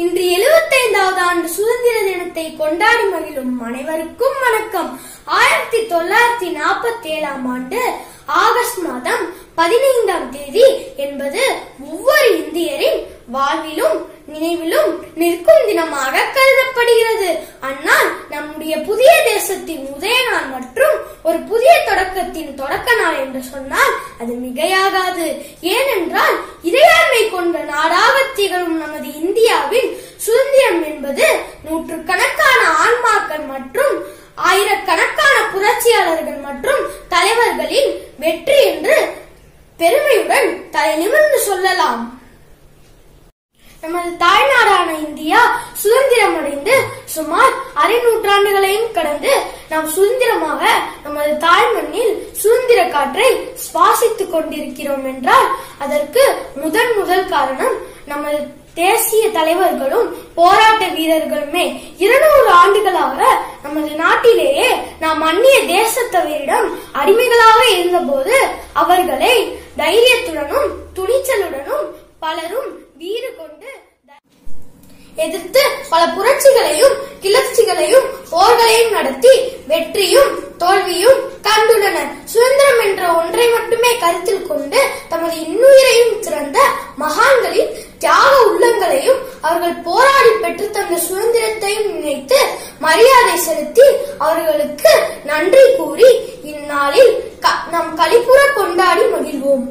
இன்று எழுபத்தைந்தாவது ஆண்டு சுதந்திர தினத்தை கொண்டாடி மகிழும் அனைவருக்கும் வணக்கம் ஆயிரத்தி தொள்ளாயிரத்தி நாற்பத்தி ஏழாம் ஆண்டு ஆகஸ்ட் மாதம் பதினைந்தாம் தேதி என்பது ஒவ்வொரு இந்தியரின் வாழ்விலும் நினைவிலும் நிற்கும் தினமாக கருதப்படுகிறது அந்நாள் நம்முடைய புதிய தேசத்தின் உதய நாள் மற்றும் ஒரு புதிய தொடக்கத்தின் தொடக்க நாள் என்று சொன்னால் அது மிகையாகாது ஏனென்றால் இறையாண்மை கொண்ட நாடாக திகழும் நமது இந்தியாவில் சுதந்திரம் என்பது நூற்றுக்கணக்கான ஆன்மாக்கள் மற்றும் ஆயிரக்கணக்கான புரட்சியாளர்கள் மற்றும் தலைவர்களின் வெற்றி என்று பெருமையுடன் தலை நிமிர்ந்து சொல்லலாம் நமது தாய்நாடான இந்தியா சுதந்திரம் அடைந்து சுமார் அரை நூற்றாண்டுகளையும் கடந்து நாம் சுதந்திரமாக நமது தாய் மண்ணில் சுதந்திர காற்றை சுவாசித்துக் கொண்டிருக்கிறோம் என்றால் அதற்கு முதன் முதல் காரணம் நமது தேசிய தலைவர்களும் போராட்ட வீரர்களுமே இருநூறு ஆண்டுகளாக நமது நாட்டிலேயே நாம் அந்நிய தேசத்தவரிடம் அடிமைகளாக இருந்தபோது அவர்களை தைரியத்துடனும் துணிச்சலுடனும் பலரும் வீறு கொண்டு எதிர்த்து பல புரட்சிகளையும் கிளர்ச்சிகளையும் போர்களையும் நடத்தி வெற்றியும் தோல்வியும் கண்டுள்ளனர் சுதந்திரம் என்ற ஒன்றை மட்டுமே கருத்தில் கொண்டு தமது இன்னுயிரையும் திறந்த மகான்களின் தியாக உள்ளங்களையும் அவர்கள் போராடி பெற்று தந்த சுதந்திரத்தையும் நினைத்து மரியாதை செலுத்தி அவர்களுக்கு நன்றி கூறி இந்நாளில் க- நாம் களிப்புற கொண்டாடி மகிழ்வோம்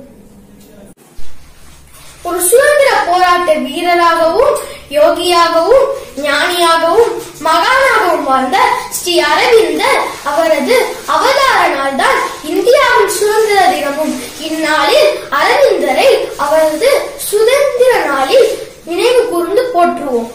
ஒரு சுதந்திர போராட்ட வீரராகவும் யோகியாகவும் ஞானியாகவும் மகானாகவும் வாழ்ந்த ஸ்ரீ அரவிந்தர் அவரது அவதார நாள் தான் இந்தியாவின் சுதந்திர தினமும் இந்நாளில் அரவிந்தரை அவரது சுதந்திர நாளில் நினைவு கூர்ந்து போற்றுவோம்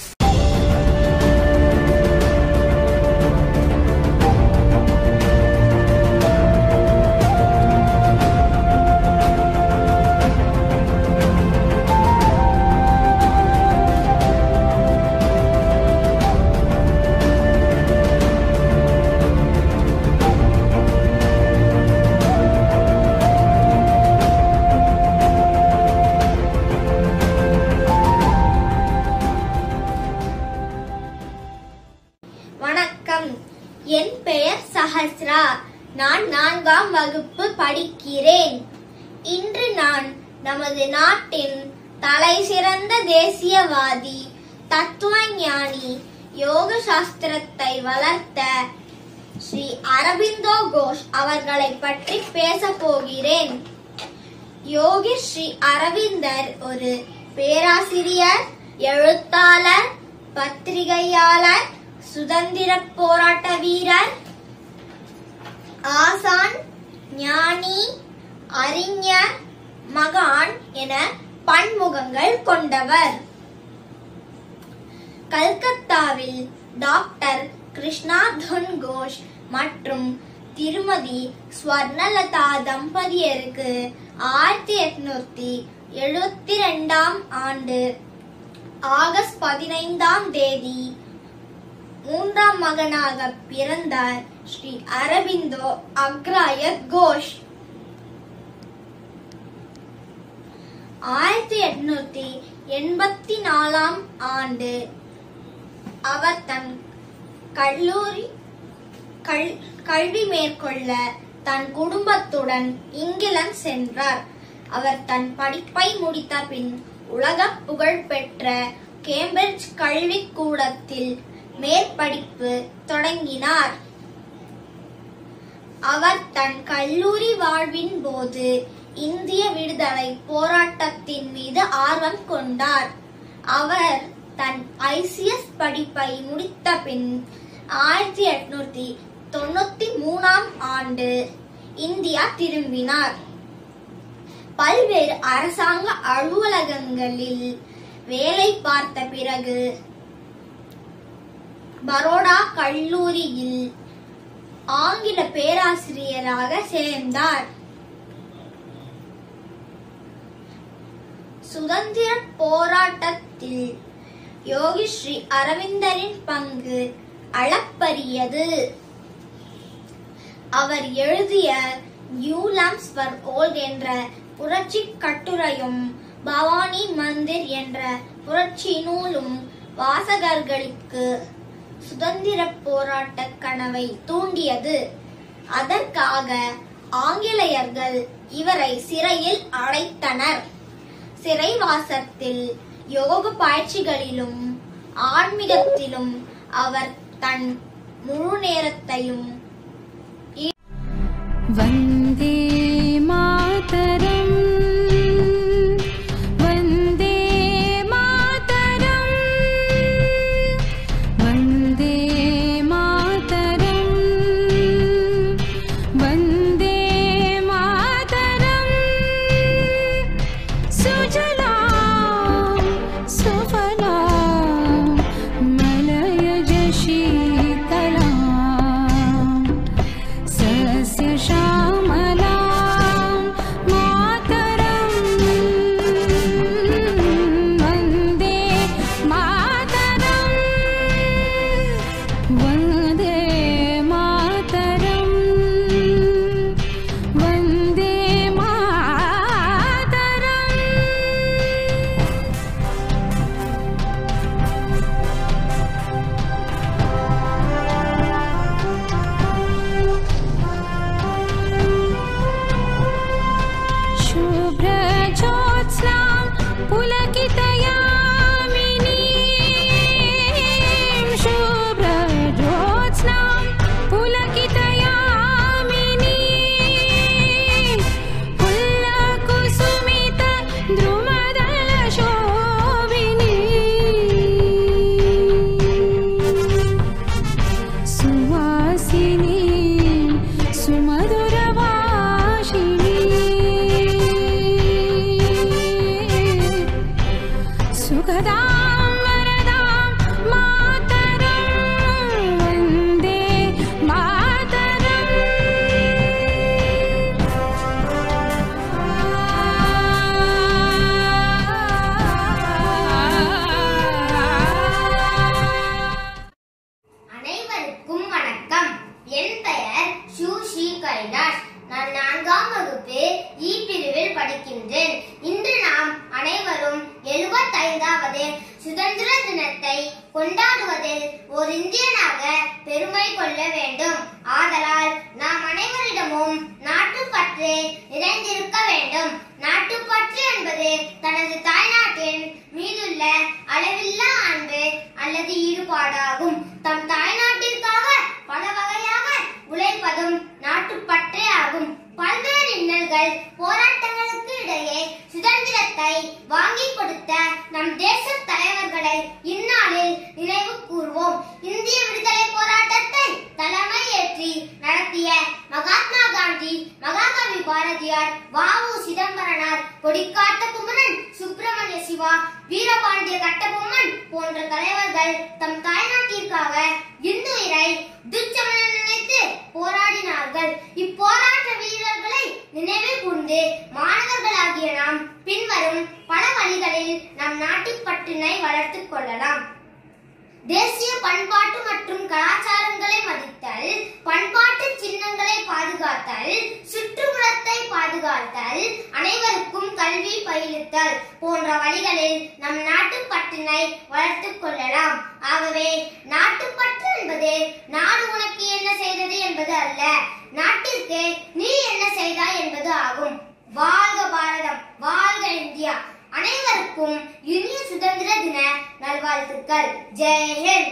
வணக்கம் என் பெயர் சஹஸ்ரா நான் நான்காம் வகுப்பு படிக்கிறேன் இன்று நான் நமது நாட்டின் தலை சிறந்த தேசியவாதி தத்துவ ஞானி யோக சாஸ்திரத்தை வளர்த்த ஸ்ரீ அரபிந்தோ கோஷ் அவர்களை பற்றி பேச போகிறேன் யோகி ஸ்ரீ அரவிந்தர் ஒரு பேராசிரியர் எழுத்தாளர் பத்திரிகையாளர் சுதந்திர போராட்ட வீரர் ஆசான் ஞானி அறிஞர் மகான் என பன்முகங்கள் கொண்டவர் கல்கத்தாவில் டாக்டர் கிருஷ்ணா துன் கோஷ் மற்றும் திருமதி ஸ்வர்ணலதா தம்பதியருக்கு ஆயிரத்தி எட்நூத்தி எழுபத்தி ரெண்டாம் ஆண்டு ஆகஸ்ட் பதினைந்தாம் தேதி மூன்றாம் மகனாக பிறந்தார் ஸ்ரீ அரவிந்தோ அக்ராயத் கோஷ் ஆயிரத்தி எட்நூத்தி எண்பத்தி நாலாம் ஆண்டு அவர் தன் கல்லூரி கல்- கல்வி மேற்கொள்ள தன் குடும்பத்துடன் இங்கிலாந்து சென்றார் அவர் தன் படிப்பை முடித்த பின் உலக புகழ் பெற்ற கேம்பிரிட்ஜ் கல்விக் கூடத்தில் மேற்படிப்பு தொடங்கினார் அவர் தன் கல்லூரி வாழ்வின் போது இந்திய விடுதலை போராட்டத்தின் மீது ஆர்வம் கொண்டார் அவர் தன் ஐசிஎஸ் படிப்பை முடித்த பின் ஆயிரத்தி எட்நூத்தி தொண்ணூத்தி மூணாம் ஆண்டு இந்தியா திரும்பினார் பல்வேறு அரசாங்க அலுவலகங்களில் வேலை பார்த்த பிறகு பரோடா கல்லூரியில் ஆங்கில பேராசிரியராக சேர்ந்தார் சுதந்திர போராட்டத்தில் யோகி ஸ்ரீ அரவிந்தரின் பங்கு அளப்பரியது அவர் எழுதிய நியூ லாம்ப்ஸ் ஃபார் ஓல்ட் என்ற புரட்சி கட்டுரையும் பவானி மந்திர் என்ற புரட்சி நூலும் வாசகர்களுக்கு சுதந்திர போராட்ட கனவை தூண்டியது அதற்காக ஆங்கிலேயர்கள் இவரை சிறையில் அடைத்தனர் சிறைவாசத்தில் யோக பயிற்சிகளிலும் ஆன்மீகத்திலும் அவர் தன் முழு நேரத்தையும் वन्दे मातरम् वन्दे मातरम् वन्दे मातरम् वन्दे मातरम् सुजला सुफला मलयज शीतला सस्य श्यामला मातरम् वन्दे मातरम् वन्दे मातरम् वन्दे मातरम् शुभ्रज्योत्स्नां पुलकितयामिनीं शुभ्रज्योत्स्नां पुलकितयामिनीं पुल्लकुसुमित द्रुमदलशोभिनी सुवासिनी सुमधुरवासिनी सुखदां वरदां मातरं वन्दे मातरम् அனைவருக்கும் வணக்கம் என் பெயர் ஷூஷி கைலாஷ் நான் நான்காம் வகுப்பு இ பிரிவில் படிக்கின்றேன் இன்று நாம் அனைவரும் எழுபத்தைந்தாவது சுதந்திர தினத்தை கொண்டாடுவதில் ஒரு இந்தியனாக பெருமை கொள்ள வேண்டும் ஆதலால் நாம் அனைவரிடமும் நாட்டுப்பற்று நிறைந்திருக்க வேண்டும் நாட்டுப்பற்று என்பது தனது தாய்நாட்டின் மீதுள்ள அளவில்லா அன்பு அல்லது ஈடுபாடாகும் தம் தாய்நாட்டிற்காக பல வகையாக உழைப்பதும் நாட்டுப்பற்றே ஆகும் பல்வேறு இன்னல்கள் போராட்டங்களுக்கு இடையே சுதந்திரத்தை வாங்கிக் கொடுத்த நம் தேச தலைவர்களை இந்நாளில் நினைவு கூர்வோம் இந்திய விடுதலை போராட்டத்தை தலைமை ஏற்றி நடத்திய மகாத்மா காந்தி மகாகவி பாரதியார் வாவு சிதம்பரனார் கொடிக்காத்த குமரன் சுப்பிரமணிய சிவா வீரபாண்டிய கட்டபொம்மன் போன்ற தலைவர்கள் தம் தாய்நாட்டிற்காக இன்னுயிரை துச்சமென நினைத்து போராடினார்கள் இப்போராட்ட வீரர்களை நினைவு கூர்ந்து மாணவர்களாகிய நாம் பின்வரும் பல வழிகளில் நம் நாட்டுப்பற்றினை வளர்த்துக் கொள்ளலாம் தேசிய பண்பாட்டு மற்றும் கலாச்சாரங்களை மதித்தல் பண்பாட்டு சின்னங்களை பாதுகாத்தல் சுற்றுப்புறத்தை பாதுகாத்தல் அனைவருக்கும் கல்வி பயிலுத்தல் போன்ற வழிகளில் நம் நாட்டுப்பற்றினை வளர்த்துக் கொள்ளலாம் ஆகவே நாட்டுப்பற்று என்பது நாடு உனக்கு என்ன செய்தது என்பது அல்ல நாட்டிற்கு நீ என்ன செய்தாய் என்பது ஆகும் வாழ்க பாரதம் வாழ்க இந்தியா அனைவருக்கும் இனிய சுதந்திர தின நல்வாழ்த்துக்கள் ஜெயஹிந்த்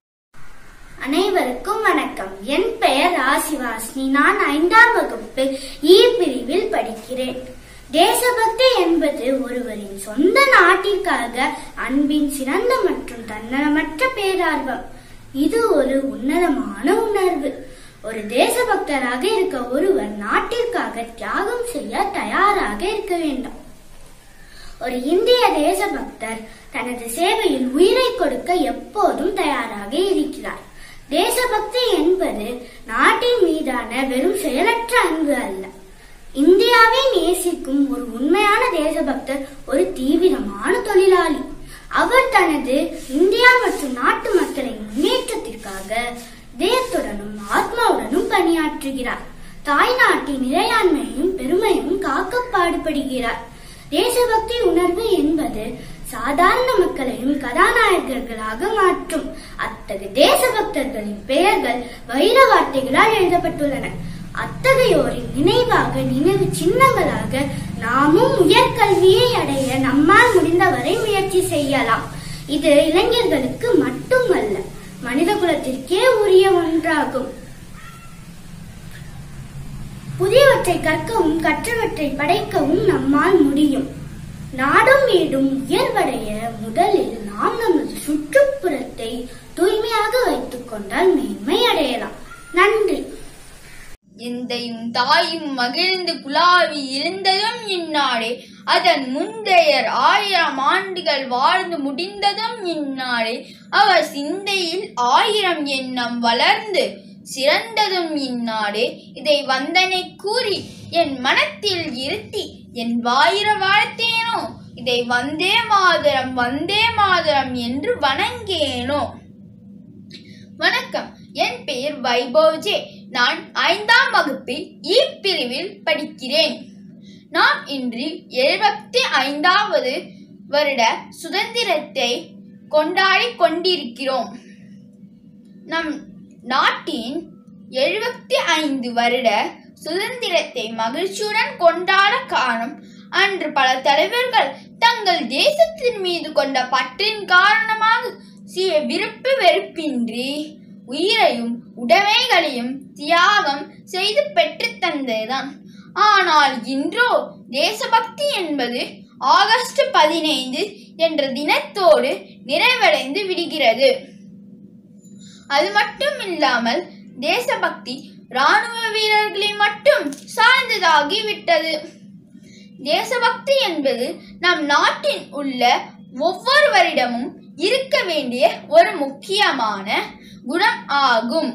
அனைவருக்கும் வணக்கம் என் பெயர் ராசிவாசினி நான் ஐந்தாம் வகுப்பு இ பிரிவில் படிக்கிறேன் தேசபக்தி என்பது ஒருவரின் சொந்த நாட்டிற்காக அன்பின் சிறந்த மற்றும் தன்னலமற்ற பேரார்வம் இது ஒரு உன்னதமான உணர்வு ஒரு தேசபக்தராக இருக்க ஒருவர் நாட்டிற்காக தியாகம் செய்ய தயாராக இருக்க வேண்டும் ஒரு இந்திய தேசபக்தர் தனது சேவையில் உயிரை கொடுக்க எப்போதும் தயாராக இருக்கிறார் தேசபக்தி என்பது நாட்டின் மீதான வெறும் செயலற்ற அன்பு அல்ல இந்தியாவை நேசிக்கும் ஒரு உண்மையான தேசபக்தர் ஒரு தீவிரமான தொழிலாளி அவர் தனது இந்தியா மற்றும் நாட்டு மக்களின் முன்னேற்றத்திற்காக இதயத்துடனும் ஆத்மாவுடனும் பணியாற்றுகிறார் தாய் நாட்டின் இறையாண்மையும் பெருமையும் காக்க பாடுபடுகிறார் தேசபக்தி உணர்வு என்பது சாதாரண மக்களையும் கதாநாயகர்களாக மாற்றும் அத்தகைய தேசபக்தர்களின் பெயர்கள் வைர வார்த்தைகளால் எழுதப்பட்டுள்ளன அத்தகையோரின் நினைவாக நினைவு சின்னங்களாக நாமும் உயர்கல்வியை அடைய நம்மால் முடிந்தவரை முயற்சி செய்யலாம் இது இளைஞர்களுக்கு மட்டுமல்ல மனித குலத்திற்கே உரிய ஒன்றாகும் புதியவற்றை கற்கவும் கற்றவற்றை படைக்கவும் நம்மால் முடியும் நாடும் வீடும் உயர்வடைய முதலில் நாம் நமது சுற்றுப்புறத்தை தூய்மையாக வைத்துக் கொண்டால் மேன்மை அடையலாம் நன்றி எந்தையும் தாயும் மகிழ்ந்து குலாவி இருந்ததும் இந்நாடே அதன் முந்தையர் ஆயிரம் ஆண்டுகள் வாழ்ந்து முடிந்ததும் இந்நாடே அவர் சிந்தையில் ஆயிரம் எண்ணம் வளர்ந்து சிறந்ததும் இந்நாடே இதை வந்தனை கூறி என் மனத்தில் இருத்தி என் வாயிர வாழ்த்தேனோ இதை வந்தே மாதரம் வந்தே மாதரம் என்று வணங்கேனோ வணக்கம் என் பெயர் வைபவ்ஜே நான் ஐந்தாம் வகுப்பில் இ பிரிவில் படிக்கிறேன் நாம் இன்று எழுபத்தி ஐந்தாவது வருட சுதந்திரத்தை கொண்டாடி கொண்டிருக்கிறோம் நம் நாட்டின் எழுபத்தி ஐந்து வருட சுதந்திரத்தை மகிழ்ச்சியுடன் கொண்டாட காணும் அன்று பல தலைவர்கள் தங்கள் தேசத்தின் மீது கொண்ட பற்றின் காரணமாக சில விருப்பு வெறுப்பின்றி உயிரையும் உடைமைகளையும் தியாகம் செய்து பெற்றுத் தந்ததுதான் ஆனால் இன்றோ தேசபக்தி என்பது ஆகஸ்ட் பதினைந்து என்ற தினத்தோடு நிறைவடைந்து விடுகிறது அது மட்டும் இல்லாமல் தேசபக்தி ராணுவ வீரர்களை மட்டும் சார்ந்ததாகி விட்டது தேசபக்தி என்பது நம் நாட்டின் உள்ள ஒவ்வொருவரிடமும் இருக்க வேண்டிய ஒரு முக்கியமான குணம் ஆகும்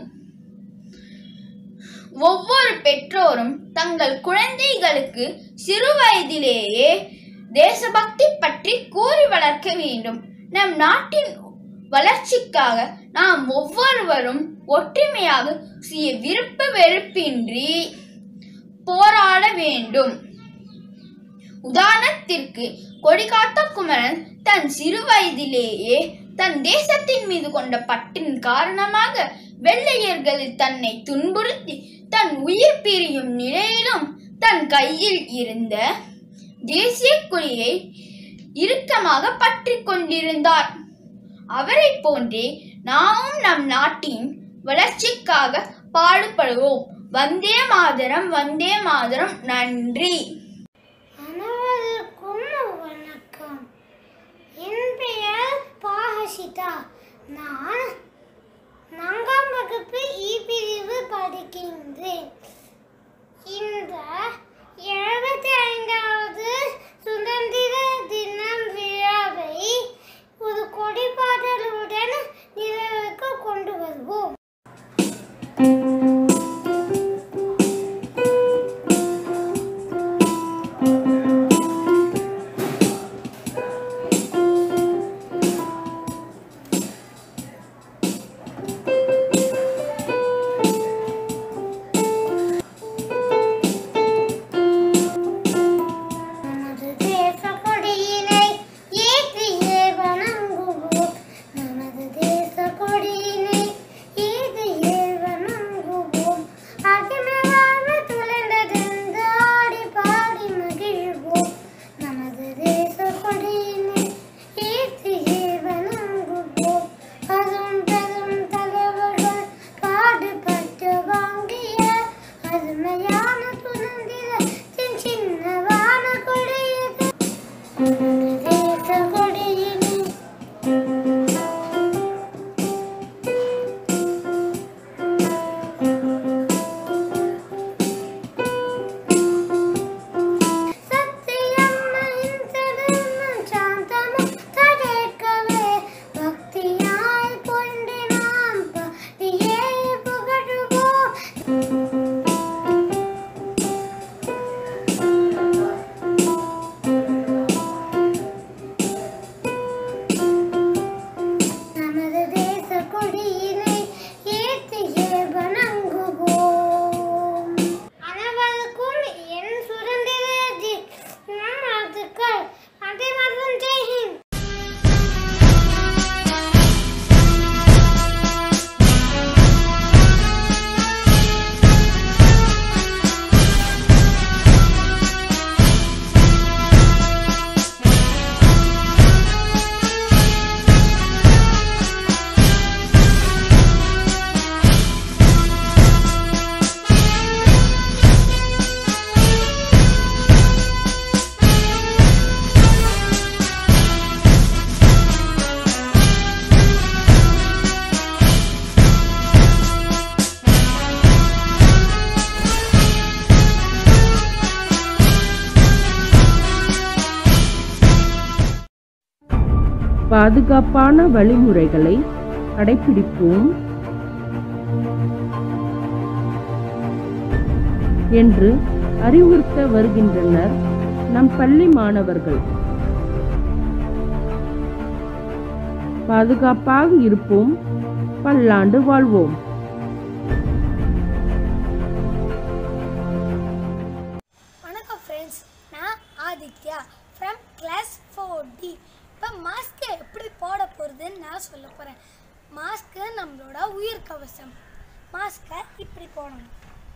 ஒவ்வொரு பெற்றோரும் தங்கள் குழந்தைகளுக்கு சிறு வயதிலேயே தேசபக்தி பற்றி கூறி வளர்க்க வேண்டும் நம் நாட்டின் வளர்ச்சிக்காக நாம் ஒவ்வொருவரும் ஒற்றுமையாக சுய விருப்ப வெறுப்பின்றி போராட வேண்டும் உதாரணத்திற்கு கொடிகாத்த குமரன் தன் சிறு வயதிலேயே தன் தேசத்தின் மீது கொண்ட பற்றின் காரணமாக வெள்ளையர்கள் தன்னை துன்புறுத்தி தன் உயிர் பிரியும் நிலையிலும் தன் கையில் இருந்த தேசிய கொடியை இறுக்கமாக பற்றிக் கொண்டிருந்தார் அவரை போன்றே நாமும் நம் நாட்டின் வளர்ச்சிக்காக பாடுபடுவோம் வந்தே மாதரம் வந்தே மாதரம் நன்றி அனைவருக்கும் வணக்கம் என் பெயர் பாஹசிதா நான் நான்காம் வகுப்பு இ பிரிவு படிக்கின்றேன் இந்த எழுபத்தி ஐந்தாவது சுதந்திர தினம் விழாவை ஒரு கொடிப்பாடலுடன் நிறைவுக்கு கொண்டு வருவோம் நமது தேச கொடியினை ஏற்றியே வணங்குவோம் நமது தேச கொடியினை ஏற்றியே வணங்குவோம் அகிமவான துளைந்ததென்று ஆடி பாடி மகிழ்வோம் நமது தேச கொடியினை ஏற்றியே வணங்குவோம் அரும் பெரும் தலைவர்கள் பாடுபட்டு வாங்கிய அருமையான சுதந்திரத்தின் சின்னவான கொடியது நமது தேச கொடியினை சத்தியம் அಹಿಂಸೆಯನ್ನು ಶಾಂತಮ ತಡೆಕವೇ ಭಕ್ತಿಯಾய் கொண்டு நாம் பக்தியை புகழுவோம் பாதுகாப்பான வழிமுறைகளை கடைபிடிப்போம் என்று அறிவுறுத்த வருகின்றனர் நம் பள்ளி மாணவர்கள் பாதுகாப்பாக இருப்போம் பல்லாண்டு வாழ்வோம் வணக்கம் ஃப்ரெண்ட்ஸ் நான் Aditya from class four D இப்போ மாஸ்க்கு எப்படி போட போகிறதுன்னு நான் சொல்ல போகிறேன் மாஸ்க்கு நம்மளோட உயிர் கவசம் மாஸ்க்கை இப்படி போடணும்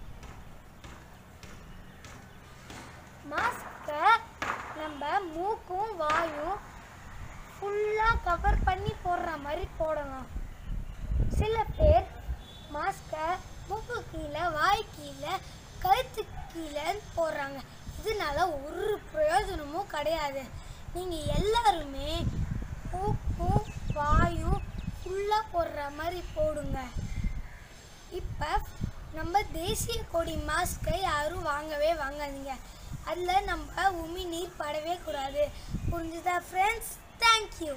மாஸ்க்கை நம்ம மூக்கும் வாயும் ஃபுல்லாக கவர் பண்ணி போடுற மாதிரி போடணும் சில பேர் மாஸ்கை மூக்கு கீழே வாய் கீழே கழுத்து கீழே போடுறாங்க இதனால ஒரு பிரயோஜனமும் கிடையாது நீங்கள் எல்லாருமே மூக்கும் வாயும் ஃபுல்லாக போடுற மாதிரி போடுங்க இப்போ நம்ம தேசிய கொடி மாஸ்க்கை யாரும் வாங்கவே வாங்காதீங்க அதில் நம்ம உமி நீர் படவே கூடாது புரிஞ்சுதா ஃப்ரெண்ட்ஸ் தேங்க்யூ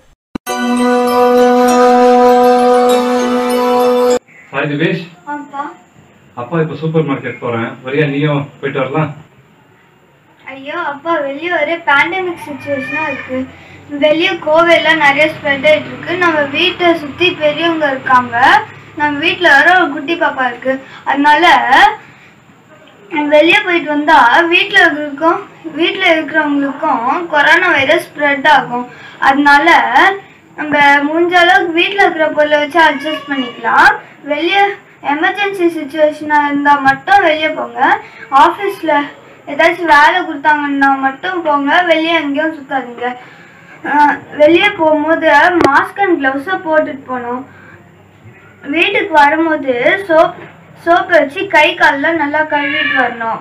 ஹாய் திவேஷ் அப்பா இப்போ சூப்பர் மார்க்கெட் போறேன் வரியா நீயும் போயிட்டு வரலாம் ஐயோ அப்பா வெளியே ஒரே பேண்டமிக் சுச்சுவேஷனாக இருக்கு வெளியே கோவில நிறைய ஸ்ப்ரெட் ஆயிட்டு இருக்கு நம்ம வீட்டை சுற்றி பெரியவங்க இருக்காங்க நம்ம வீட்டில் வர ஒரு குட்டி பாப்பா இருக்கு அதனால வெளியே போயிட்டு வந்தா வீட்டில் இருக்கிறக்கும் வீட்டில் இருக்கிறவங்களுக்கும் கொரோனா வைரஸ் ஸ்ப்ரெட் ஆகும் அதனால நம்ம முடிஞ்ச அளவுக்கு வீட்டில் இருக்கிற பொருளை வச்சு அட்ஜஸ்ட் பண்ணிக்கலாம் வெளியே எமர்ஜென்சி சுச்சுவேஷனாக இருந்தால் மட்டும் வெளியே போங்க ஆஃபீஸில் ஏதாச்சும் வேலை கொடுத்தாங்கன்னா மட்டும் போங்க வெளியே எங்கேயும் சுத்தாதீங்க ஆஹ் வெளியே போகும்போது மாஸ்க் அண்ட் க்ளவுஸை போட்டுட்டு போகணும் வீட்டுக்கு வரும்போது சோப் சோப்பை வச்சு கை கால்லாம் நல்லா கழுவிட்டு வரணும்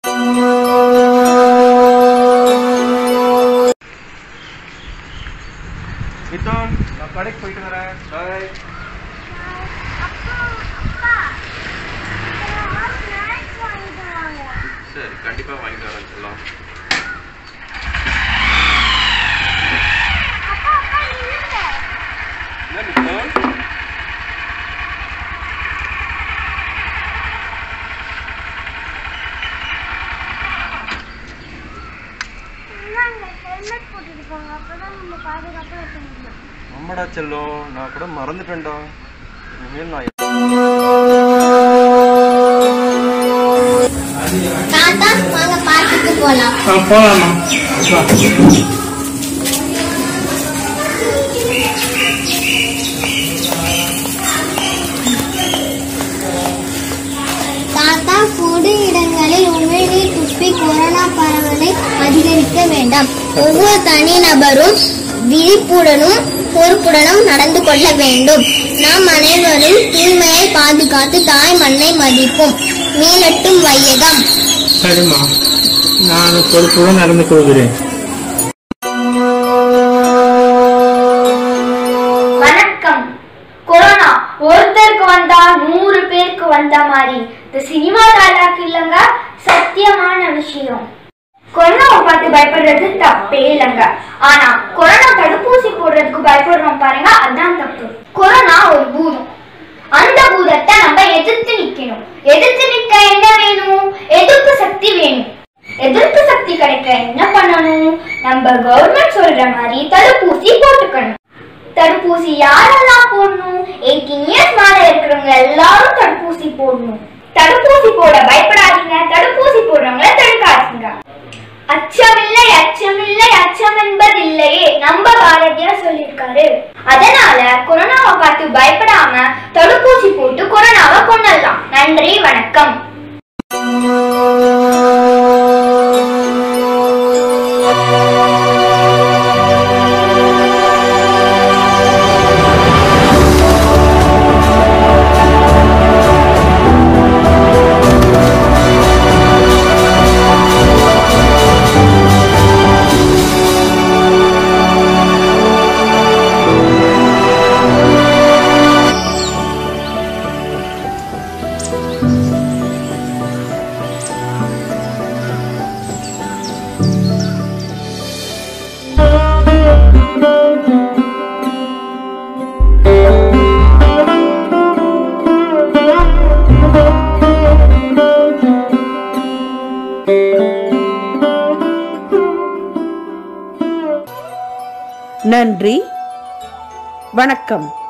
மித்தோன் நான் கடைக்கு போயிட்டு வரேன் பாய் சரி கண்டிப்பா வாங்கிட்டு வரேன் செல்லம் என்ன மித்தோன் ஹெல்மெட் போட்டுட்டு போங்க அப்பதான் நம்ம பாதுகாப்பாக இருக்க முடியும் ஆமாடா செல்லம் நான் கூட மறந்துட்டேன்டா இனிமேல் நான் தாத்தா வாங்க பார்க்குக்கு போலாம் போலாமா தாத்தா பொது இடங்களில் உமிழ்நீர் துப்பி கொரோனா பரவலை அதிகரிக்க வேண்டாம் ஒவ்வொரு தனிநபரும் விழிப்புடனும் பொறுப்புடனும் நடந்து கொள்ள வேண்டும் நாம் அனைவரும் தூய்மையை பாதுகாத்து தாய் மண்ணை மதிப்போம் மீளட்டும் வையகம் சரிம்மா நான் பொறுப்புடன் நடந்து கொள்கிறேன் வணக்கம் கொரோனா ஒருத்தருக்கு வந்தா நூறு பேருக்கு வந்த மாதிரி இந்த சினிமா டைலாக் இல்லைங்க சத்தியமான விஷயம் கொரோனாவை பார்த்து பயப்படுறது தப்பே இல்லைங்க ஆனா கொரோனா தடுப்பூசி போடுறதுக்கு பயப்படுறோம் பாருங்க அதான் தப்பு கொரோனா ஒரு பூதம் அந்த பூதத்தை நம்ம எதிர்த்து நிக்கணும் எதிர்த்து நிக்க என்ன வேணும் எதிர்ப்பு சக்தி வேணும் எதிர்ப்பு சக்தி கிடைக்க என்ன பண்ணணும் நம்ம கவர்மெண்ட் சொல்ற மாதிரி தடுப்பூசி போட்டுக்கணும் தடுப்பூசி யாரெல்லாம் போடணும் எயிட்டீன் இயர்ஸ் மேல இருக்கிறவங்க எல்லாரும் தடுப்பூசி போடணும் தடுப்பூசி போட பயப்படாதீங்க தடுப்பூசி போடுறவங்கள தடுக்காதீங்க அச்சமில்லை அச்சமில்லை அச்சம் என்பதில்லையே நம்ம பாரதியார் சொல்லியிருக்காரு அதனால கொரோனாவை பார்த்து பயப்படாம தடுப்பூசி போட்டு கொரோனாவை கொண்டுடலாம் நன்றி வணக்கம் நன்றி வணக்கம்